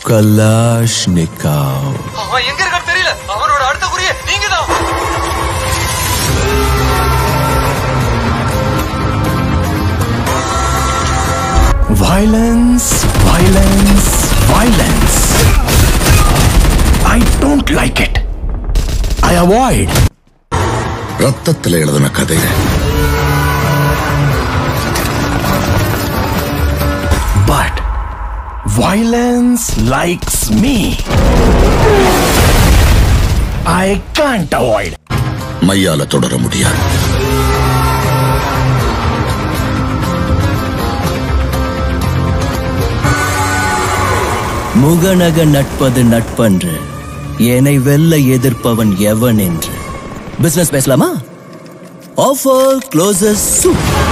கலாஷ்னிகாவ் அவன் எங்க இருக்கான்னு தெரியல அவனோட அடுத்த குறிய நீங்க தான் Violence, violence, violence. I don't like it. I avoid. ரத்தத்துல எழுதின கதை But violence likes me. I can't avoid. மையால தொடர முடியாது முகநக நட்பது நட்பன்று என்னை வெல்ல எதிர்ப்பவன் எவன் என்று பிசினஸ் பேசலாமா ஆஃபர் க்ளோசஸ் சூப்